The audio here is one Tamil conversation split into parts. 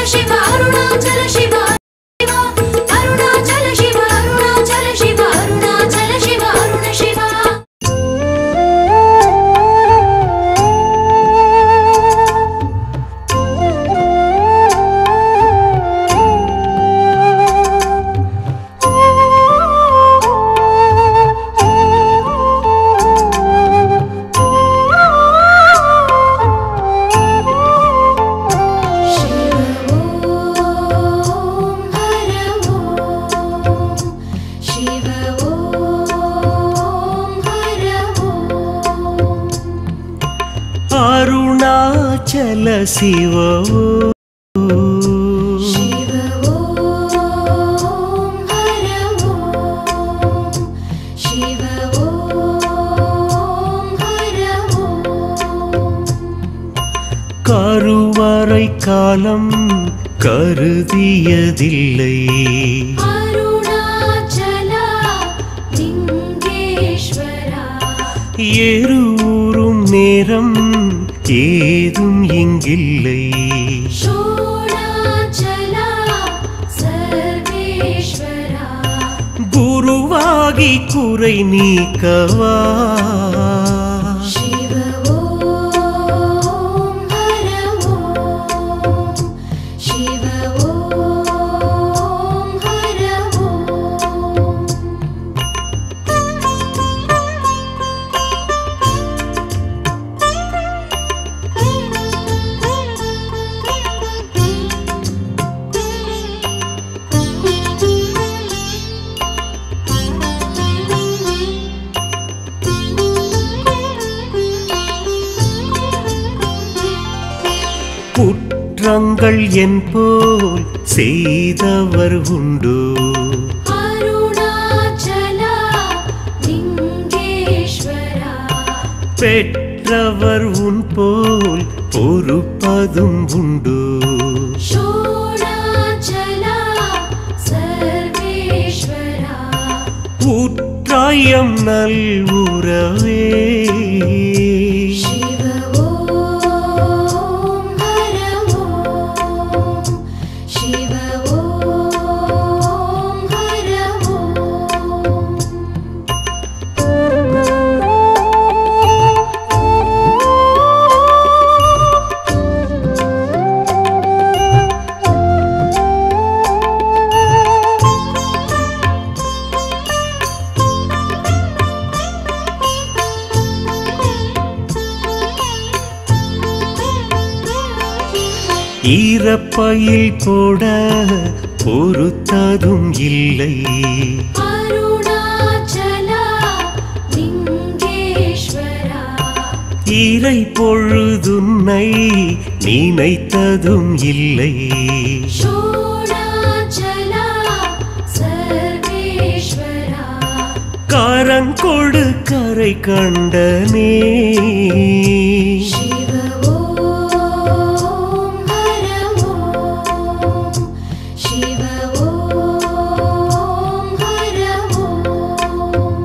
ಶಿವ ಅರುಣಾಚಲ ಶಿವ ಶಿವ ಅರುಣಾಚಲ ಶಿವ ಅರುಣಾಚಲ ಶಿವ ಅರುಣಾಚಲ ಶಿವ ಅರುಣ ಶಿವ ಶಿವ ಓಂ ಹರ ಓಂ ಶಿವ ಓಂ ಹರ ಓಂ ಅರುಣಾಚಲ ಶಿವ ಶಿವ ಓಂ ಹರ ಓಂ ಶಿವ ಓಂ ಹರ ಓಂ கருவறை காலம் கருதியதில்லை ಅರುಣಾಚಲ ಲಿಂಗೇಶ್ವರ ஏறும் நேரம் ஏதும் இங்கில்லை ಷೋಡಾಚಲ ಸರ್ವೇಶ್ವರ குருவாகி குறை நீக்கவா ಶಿವ ಓಂ ಹರ ಓಂ ಶಿವ ಓಂ ಹರ ಓಂ குற்றங்கள் என் போல் செய்தவர் உண்டு ಅರುಣಾಚಲ ಲಿಂಗೇಶ್ವರ பெற்றவர் உன் போல் பொறுப்பதும் உண்டு ಷೋಡಾಚಲ ಸರ್ವೇಶ್ವರ ஊற்றாயம் நல்வுறவே ಶಿವ ಓಂ ಹರ ಓಂ ಶಿವ ಓಂ ಹರ ಓಂ ஈரப்பையில் போட பொறுத்ததும் இல்லை ಅರುಣಾಚಲ ಲಿಂಗೇಶ್ವರ ஈரை பொழுதுன்னை நினைத்ததும் இல்லை ಷೋಡಾಚಲ ಸರ್ವೇಶ್ವರ கரங்கொடு கரை கண்டனே ಶಿವ ಓಂ ಹರ ಓಂ ಶಿವ ಓಂ ಹರ ಓಂ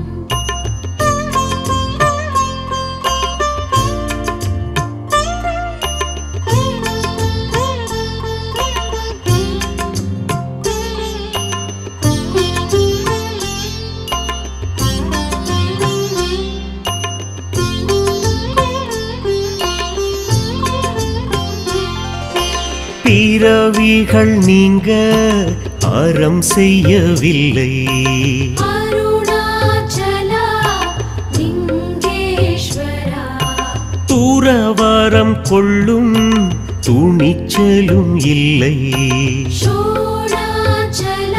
பிறவிகள் நீங்க அறம் செய்யவில்லை ಅರುಣಾಚಲ ಲಿಂಗೇಶ್ವರ தூரவரம் கொள்ளும் துணிச்சலும் இல்லை ಷೋಡಾಚಲ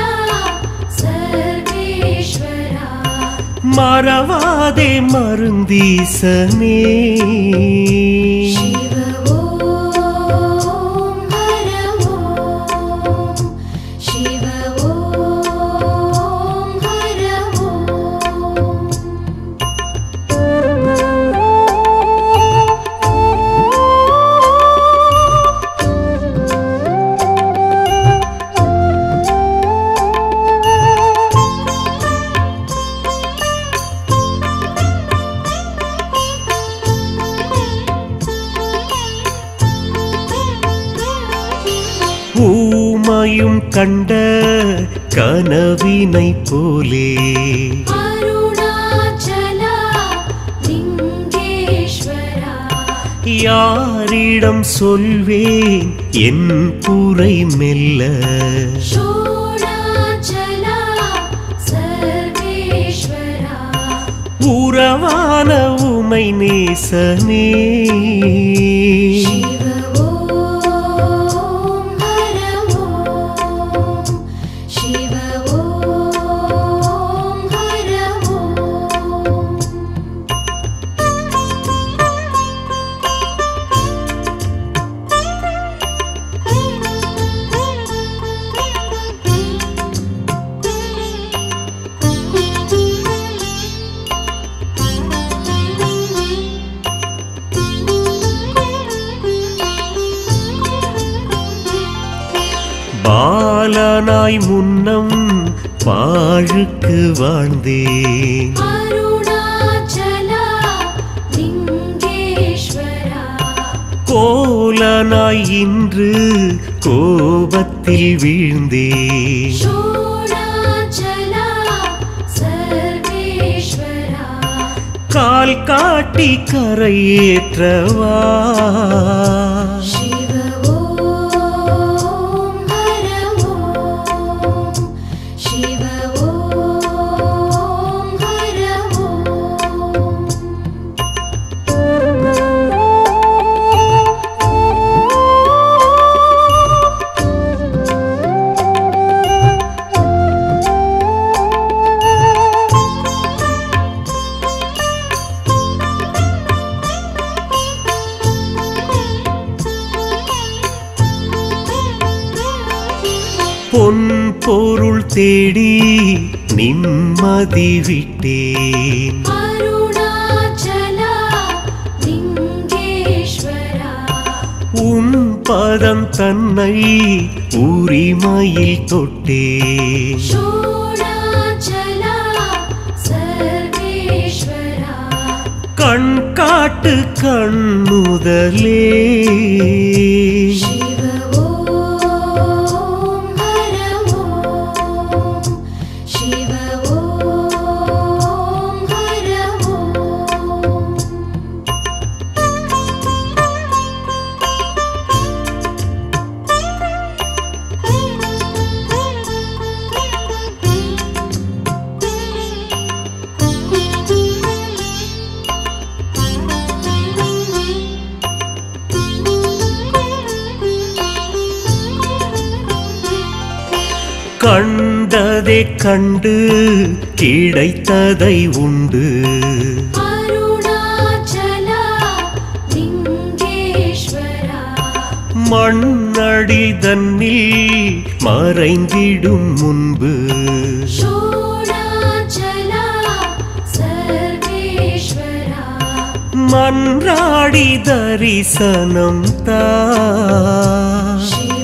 ಸರ್ವೇಶ್ವರ மறவாதே மருந்தீசனே ಶಿವ ಓಂ ಹರ ಓಂ ಶಿವ ಓಂ ಹರ ಓಂ நீயும் கண்ட கனவினை போலே அருணாச்சலா லிங்கேஸ்வரா யாரிடம் சொல்வேன் என் குறை மெல்ல ஷோடாச்சலா சர்வேஸ்வரா உறவான உமை நேசனே சிவ ஓம் ஹர ஓம் சிவ ஓம் ஹர ஓம் பாலனாய் முன்னம் பாழுக்கு வாழ்ந்தேன் அருணாச்சலா லிங்கேஸ்வரா கோலனாய் இன்று கோபத்தில் வீழ்ந்தேன் ஷோடாச்சலா சர்வேஸ்வரா கால் காட்டி கரையேற்றவா சிவ ஓம் ஹர ஓம் சிவ ஓம் ஹர ஓம் பொன் பொருள் தேடி நிம்மதி விட்டேன் அருணாச்சலா லிங்கேஸ்வரா உன் பதம் தன்னை உரிமையில் தொட்டேன் ஷோடாச்சலா சர்வேஸ்வரா கண் காட்டு கண்ணுதலே சிவ ஓம் ஹர ஓம் சிவ ஓம் ஹர ஓம் கண்டதை கண்டு கிடைத்ததை உண்டு அருணாச்சலா லிங்கேஸ்வரா மண்ணடி தன்னில் மறைந்திடும் முன்பு ஷோடாச்சலா சர்வேஸ்வரா மன்றாடி தரிசனம் தா சிவ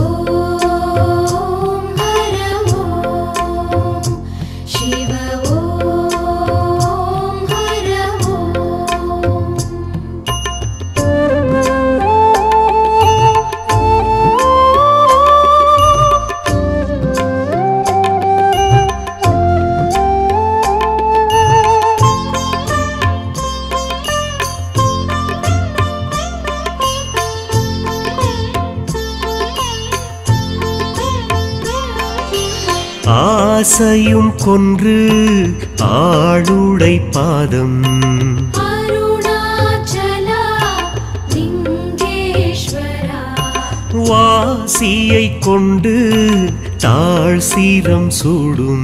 ஓம் ஹர ஓம் சிவ ஓம் ஹர ஓம் ஆசையும் கொன்று ஆளுடை பாதம் அருணாச்சலா லிங்கேஸ்வரா வாசியை கொண்டு தாழ் சீரம் சூடும்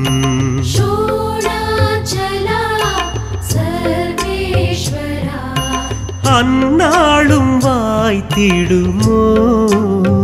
ஷோடாச்சலா சர்வேஸ்வரா அந்நாளும் வாய்த்திடுமோ